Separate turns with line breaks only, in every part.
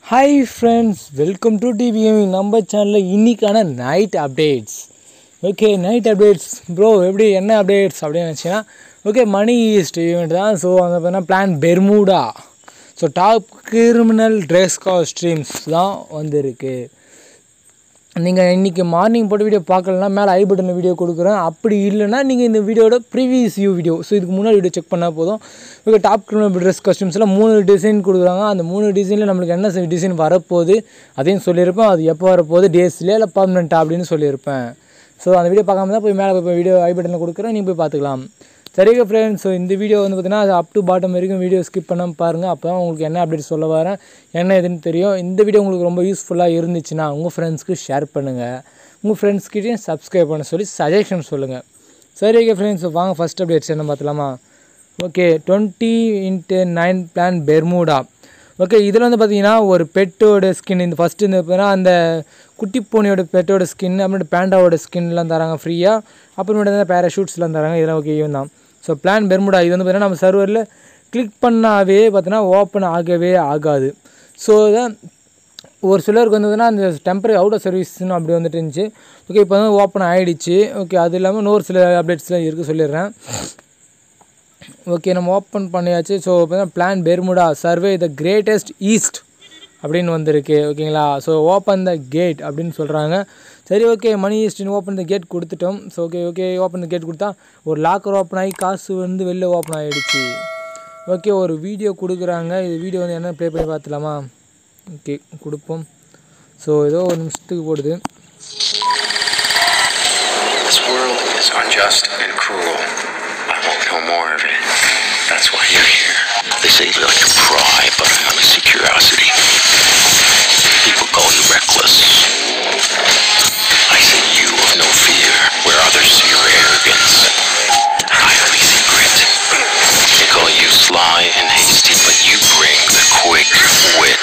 Hi friends welcome to TVM நம்ம சேனலில் இன்னைக்கான night updates okay night updates bro எப்படி என்ன அப்டேட்ஸ் அப்படின்னு நினச்சிங்கன்னா ஓகே மணி ஈஸ்ட் ஈவெண்ட் தான் ஸோ அங்கே பார்த்தீங்கன்னா plan Bermuda so top criminal dress costumes தான் வந்திருக்கு நீங்கள் இன்றைக்கி மார்னிங் போட்ட வீடியோ பார்க்கலன்னா மேலே ஐ பட்டனில் வீடியோ கொடுக்குறேன் அப்படி இல்லைன்னா நீங்கள் இந்த வீடியோட ப்ரீவியஸ் வியூ வீடியோ ஸோ இதுக்கு முன்னாடி வீடியோ செக் பண்ணால் போதும் ஓகே டாப் கிரிமினல் ட்ரெஸ் காஸ்டியூம்ஸில் மூணு டிசைன் கொடுக்குறாங்க அந்த மூணு டிசைனில் நம்மளுக்கு என்ன டிசைன் வரப்போகுது அதையும் சொல்லியிருப்பேன் அது எப்போ வரப்போகுது டேஸ்லேயே இல்லை பர்மனெண்ட்டாக அப்படின்னு சொல்லியிருப்பேன் ஸோ அந்த வீடியோ பார்க்காம தான் போய் மேலே போய் வீடியோ ஐ பட்டனில் கொடுக்குறேன் நீங்கள் போய் பார்த்துக்கலாம் சரிங்க ஃப்ரெண்ட்ஸ் ஸோ இந்த வீடியோ வந்து பார்த்தீங்கன்னா அப் டு பாட்டம் வரைக்கும் வீடியோ ஸ்கிப் பண்ணாமல் பாருங்கள் அப்போ தான் உங்களுக்கு என்ன அப்டேட் சொல்ல வரேன் என்ன எதுன்னு தெரியும் இந்த வீடியோ உங்களுக்கு ரொம்ப யூஸ்ஃபுல்லாக இருந்துச்சுன்னா உங்கள் ஃப்ரெண்ட்ஸ்க்கு ஷேர் பண்ணுங்கள் உங்கள் ஃப்ரெண்ட்ஸ்கிட்டையும் சப்ஸ்கிரைப் பண்ண சொல்லி சஜஷன் சொல்லுங்கள் சரி ஓகே ஃப்ரெண்ட்ஸ் வாங்க ஃபஸ்ட் அப்டேட்ஸ் என்ன பார்த்தலாமா okay twenty into nine plan Bermuda okay இதில் வந்து பார்த்தீங்கன்னா ஒரு பெட்டோட ஸ்கின் இந்த ஃபஸ்ட்டு இந்த பார்த்தீங்கன்னா அந்த குட்டி பூனையோட பெட்டோட ஸ்கின் அப்புறமேட்டு பேண்டாவோட ஸ்கின்லாம் தராங்க ஃப்ரீயாக அப்புறமேட்டு வந்து பேராஷூட்ஸ்லாம் தராங்க இதெல்லாம் ஓகே இவன் தான் ஸோ பிளான் பெர்முடா இது வந்து பார்த்தீங்கன்னா நம்ம சர்வரில் கிளிக் பண்ணாவே பார்த்தீங்கன்னா ஓப்பன் ஆகவே ஆகாது ஸோ தான் ஒரு சிலருக்கு வந்ததுன்னா அந்த டெம்பரரி அவுட் ஆஃப் சர்வீஸ்னு அப்படி வந்துட்டு இருந்துச்சு ஓகே இப்போ வந்து ஓப்பன் ஆகிடுச்சு ஓகே அது இல்லாமல் இன்னொரு சில அப்டேட்ஸ்லாம் இருக்குது சொல்லிடுறேன் ஓகே நம்ம ஓப்பன் பண்ணியாச்சு ஸோ பார்த்தீங்கன்னா plan Bermuda survey the greatest heist அப்படின்னு வந்திருக்கு ஓகேங்களா ஸோ ஓப்பன் த கேட் அப்படின்னு சொல்கிறாங்க சரி ஓகே மணி ஈஸ்டின் ஓப்பன் த கேட் கொடுத்துட்டோம் so okay okay open the gate கொடுத்தா ஒரு லாக்கர் ஓப்பன் ஆகி காசு வந்து வெளில ஓப்பன் ஆகிடுச்சு ஓகே ஒரு வீடியோ கொடுக்குறாங்க இது வீடியோ வந்து என்ன ப்ளே பண்ணி பார்த்துலாமா ஓகே கொடுப்போம் ஸோ ஏதோ ஒரு நிமிஷத்துக்கு போடுது
This world is unjust and cruel. I won't know more of it. That's why you're here. They say you like to pry, but I only see curiosity. People call you reckless. I see you of no fear, where others see your arrogance. I only see grit. They call you sly and hasty, but you bring the quick wit.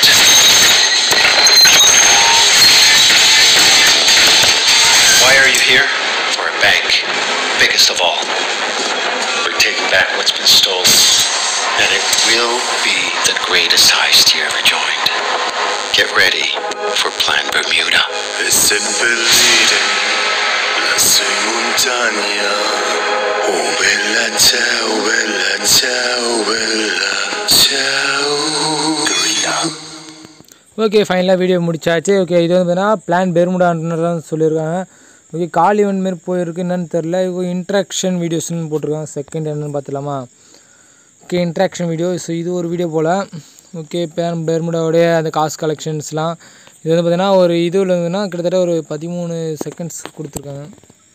Why are you here? For a bank, biggest of all. We're taking back what's been stolen, and it will be the greatest heist you ever joined. Get ready for Plan Bermuda.
Seppellire lassù in montagna. Oh bella ciao, bella ciao, bella ciao. Gorilla.
Okay ஃபைனலாக video முடிச்சாச்சு okay இது வந்து பார்த்தீங்கன்னா plan பெர்முடான்னு தான் சொல்லியிருக்காங்க okay call event மாரி போயிருக்கு என்னன்னு தெரில இப்போ இன்ட்ராக்ஷன் வீடியோஸ்னு போட்டிருக்காங்க செகண்ட் என்னன்னு பார்த்துலாமா ஓகே இன்ட்ராக்ஷன் வீடியோ ஸோ இது ஒரு வீடியோ போல் ஓகே பேன் பெர்முடாவுடைய அந்த காசு கலெக்ஷன்ஸ்லாம் இது வந்து பார்த்தீங்கன்னா ஒரு இதுவில் இருந்ததுன்னா கிட்டத்தட்ட ஒரு பதிமூணு செகண்ட்ஸ் கொடுத்துருக்காங்க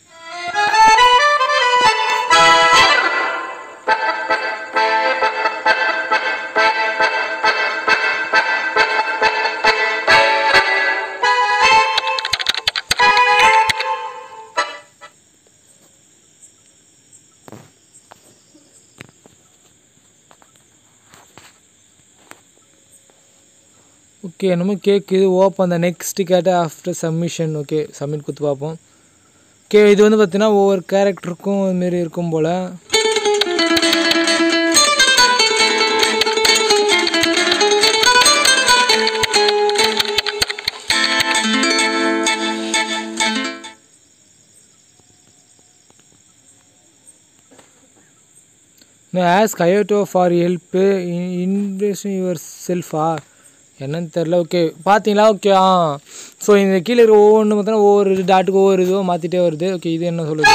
ஓகே என்னமோ கேட்குது open the next gate after submission okay submit கொடுத்து பார்ப்போம் ஓகே இது வந்து பார்த்தீங்கன்னா ஒவ்வொரு கேரக்டருக்கும் இதுமாரி இருக்கும் போல் ஆஸ்க் அயோட்டோ ஃபார் ஹெல்ப்பு இன்வெஸ்ட் யுவர் செல்ஃபா என்னன்னு தெரில ஓகே பார்த்தீங்களா ஓகே ஆ ஸோ இந்த கீழே இருக்கிற ஒவ்வொன்று பார்த்தோன்னா ஒவ்வொரு டாட்டுக்கு ஒவ்வொரு இதுவோ மாற்றிட்டே வருது ஓகே இது என்ன சொல்லுது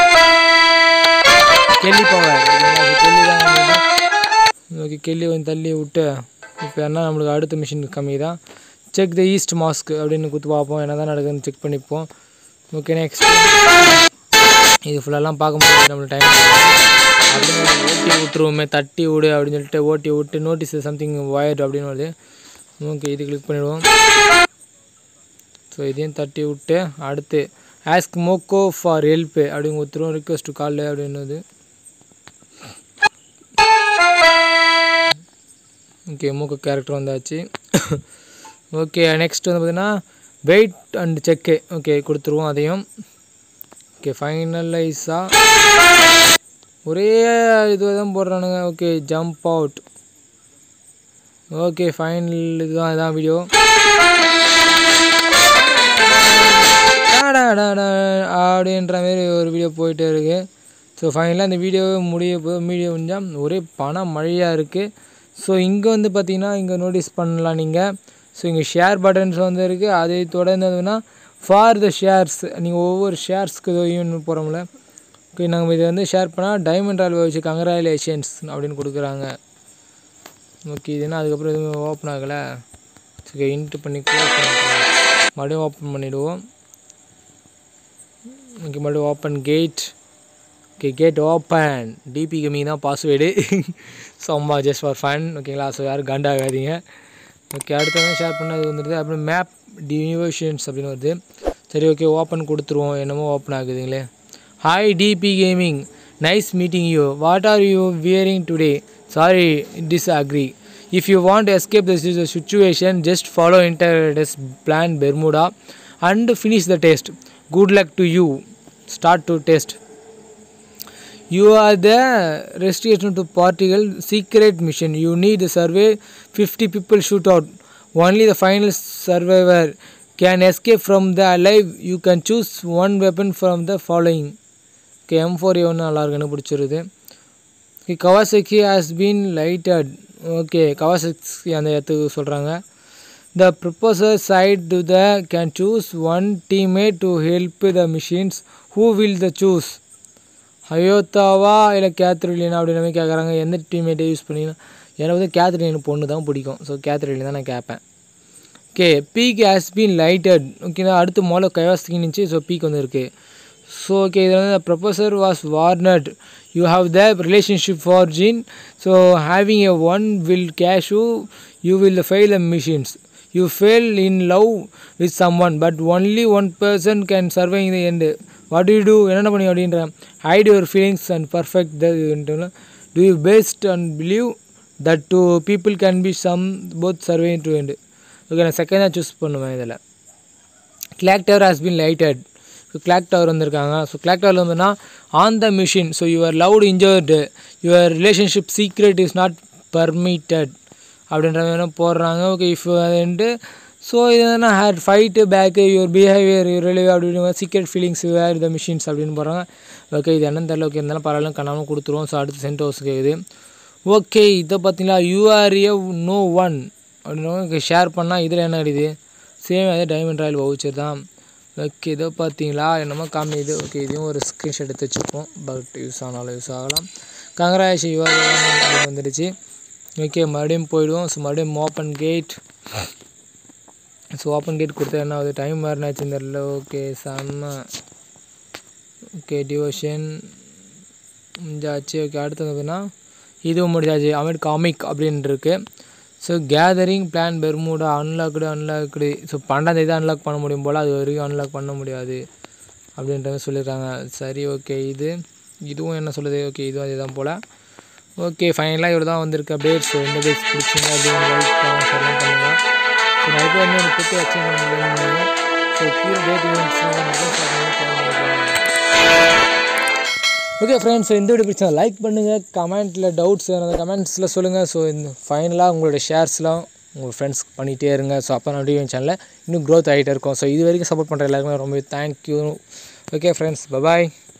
கெல்லி பவர் கெல்லி தான் ஓகே கெல்லி கொஞ்சம் தள்ளி விட்டு இப்போ என்ன நம்மளுக்கு அடுத்த மிஷின் கம்மி தான் செக் த ஈஸ்ட் மாஸ்க் அப்படின்னு கொடுத்து பார்ப்போம் என்ன தான் நடக்குதுன்னு செக் பண்ணிப்போம் ஓகே நெக்ஸ்ட் இது ஃபுல்லெல்லாம் பார்க்க முடியாது நம்மளுக்கு டைம் அப்படின்னு ஓட்டி விட்டுருவோமே தட்டி விடு அப்படின்னு சொல்லிட்டு ஓட்டி விட்டு நோட்டீஸ் சம்திங் ஒயர்டு அப்படின்னு வருது ஓகே இது கிளிக் பண்ணிவிடுவோம் ஸோ இதையும் தட்டி விட்டு அடுத்து ஆஸ்க் மோக்கோ ஃபார் ஹெல்ப்பு அப்படின்னு கொடுத்துருவோம் ரிக்வஸ்ட் கால் அப்படின்னது ஓகே மோக்கோ கேரக்டர் வந்தாச்சு ஓகே நெக்ஸ்ட் வந்து பார்த்தீங்கன்னா வெயிட் அண்ட் செக்கு ஓகே கொடுத்துருவோம் அதையும் ஓகே ஃபைனலைஸாக ஒரே இதுவாக தான் போடுறானுங்க okay jump out okay final இதுதான் இதான் வீடியோ டா டா அப்படின்ற மாதிரி ஒரு வீடியோ போயிட்டே இருக்குது ஸோ ஃபைனலாக இந்த வீடியோவே முடிய போ வீடியோ முடிஞ்சால் ஒரே பண மழையாக இருக்குது ஸோ இங்கே வந்து பார்த்தீங்கன்னா இங்கே நோட்டீஸ் பண்ணலாம் நீங்கள் ஸோ இங்கே ஷேர் பட்டன்ஸ் வந்து இருக்குது அதை தொடர்ந்ததுன்னா ஃபார் த ஷேர்ஸ் நீங்கள் ஒவ்வொரு ஷேர்ஸ்க்கு ஈவன் போகிறோம்ல ஓகே நாங்கள் இதை வந்து ஷேர் பண்ணால் டைமண்ட் ரால்வே வச்சு கங்க்ராலேஷன்ஸ் அப்படின்னு கொடுக்குறாங்க ஓகே இது என்ன அதுக்கப்புறம் எதுவும் ஓப்பன் ஆகலை சரி இன்ட்டு பண்ணி க்ளோஸ் பண்ணிக்கலாம் மறுபடியும் ஓப்பன் பண்ணிவிடுவோம் ஓகே மறுபடியும் open gate okay gate open DP கம்மி தான் பாஸ்வேர்டு சும்மா ஜஸ்ட் ஃபார் ஃபன் ஓகேங்களா ஸோ யாரும் கண்டாகாதீங்க ஓகே அடுத்தவங்க ஷேர் பண்ணது வந்துடுது அப்புறம் மேப் டியூஷன்ஸ் அப்படின்னு வருது சரி ஓகே ஓப்பன் கொடுத்துருவோம் என்னமோ ஓப்பன் ஆகுதுங்களே hi DP gaming nice meeting you what are you wearing today sorry disagree if you want escape the situation just follow இன்டர்டெஸ் plan Bermuda and finish the test good luck to you start to test You are the restriction to particle secret mission. You need a survey. 50 people shoot out. Only the final survivor can escape from the alive. You can choose one weapon from the following. Okay, M4 ஒன்று நல்லா இருக்குன்னு பிடிச்சிருது okay Kawasaki has been lighted okay Kawasaki அந்த இடத்துக்கு சொல்கிறாங்க the professor said to the can choose one teammate to help the missions who will the choose அயோத்தாவா இல்லை கேத்ரிலினா அப்படின்னு மாதிரி கேட்குறாங்க எந்த டீம்மேட்டை யூஸ் பண்ணினா எனக்கு வந்து கேத்ரிலின் பொண்ணு தான் பிடிக்கும் ஸோ கேத்ரிலின் தான் நான் கேட்பேன் okay peak has been lighted ஓகேங்களா அடுத்து மோல கைவாஸ்திக்கு இருந்துச்சு ஸோ பீக் வந்து இருக்குது ஸோ ஓகே இதில் வந்து professor was warned you have the relationship for gene so having a one will cash you you will fail the missions you fail in love with some one but only one person can survive the end what you do என்னென்ன பண்ணி அப்படின்ற hide your feelings and perfect the do you best and believe that two people can be some both survey to end okay நான் second தான் choose பண்ணுவேன் இதில் clock tower has been lighted clock tower வந்திருக்காங்க so clock tower வந்துன்னா on the mission so your loved injured your relationship secret is not permitted அப்படின்ற மாதிரி போடுறாங்க okay if வந்துட்டு ஸோ இது என்ன hate fight back your behaviour ரிலேவ் அப்படின்னு secret feelings where the missions அப்படின்னு போடுறாங்க ஓகே இது என்னன்னு தெரியல ஓகே இருந்தாலும் பரவாயில்ல கண்ணாமல் கொடுத்துருவோம் ஸோ அடுத்து சென்ட் ஹவுஸுக்கு இது ஓகே இதை பார்த்தீங்களா யூஆர்ஏ நோ ஒன் அப்படின்னு ஷேர் பண்ணால் இதில் என்ன கிடையாது சேம் அதே டைமண்ட் ராயல் வவுச்சர் தான் ஓகே இதோ பார்த்தீங்களா என்னமோ காமிது ஓகே இதையும் ஒரு ஸ்க்ரீன்ஷாட் எடுத்து வச்சுப்போம் பட் யூஸ் ஆனாலும் யூஸ் ஆகலாம் கங்கராயஷ் யூஆர்ஏ வந்துடுச்சு ஓகே மறுபடியும் போயிடுவோம் ஸோ மறுபடியும் open gate so open gate கொடுத்தா என்ன ஆகுது டைம் மாறினாச்சுன்னு தெரில ஓகே செம்ம ஓகே டிவோஷன் முடிஞ்சாச்சு ஓகே அடுத்தது பார்த்தீங்கன்னா இதுவும் முடிஞ்சாச்சு அமேட் காமிக் அப்படின்னு இருக்கு so gathering plan Bermuda unlocked unlocked so பன்னெண்டாம் தேதி அன்லாக் பண்ண முடியும் போல் அது வரைக்கும் அன்லாக் பண்ண முடியாது அப்படின்ற மாதிரி சொல்லியிருக்காங்க சரி ஓகே இது இதுவும் என்ன சொல்லுது ஓகே இதுவும் அதே தான் போல் ஓகே ஃபைனலாக இவ்வளோ தான் வந்திருக்கு அப்டேட்ஸ் ஸோ இந்த பேஸ் பிடிச்சிங்க அப்படின்னு லைக் பண்ணலாம் பண்ணுங்கள் ஸோ நிறைய பேர் வந்து எனக்கு கொடுத்து அச்சீவ் பண்ண முடியும் ஸோ கீழே டேட் ஓகே ஃப்ரெண்ட்ஸ் இந்த வீடியோ பிடிச்சா லைக் பண்ணுங்கள் கமெண்ட்டில் டவுட்ஸ் அந்த கமெண்ட்ஸில் சொல்லுங்கள் ஸோ இந்த ஃபைனலாக உங்களோட ஷேர்ஸ்லாம் உங்கள் ஃப்ரெண்ட்ஸ் பண்ணிகிட்டே இருங்க ஸோ அப்போ நம்ம டிவி சேனலில் இன்னும் க்ரோத் ஆகிட்டே இருக்கும் ஸோ இது வரைக்கும் சப்போர்ட் பண்ணுற எல்லாருக்குமே ரொம்ப தேங்க்யூ ஓகே ஃப்ரெண்ட்ஸ் பபாய்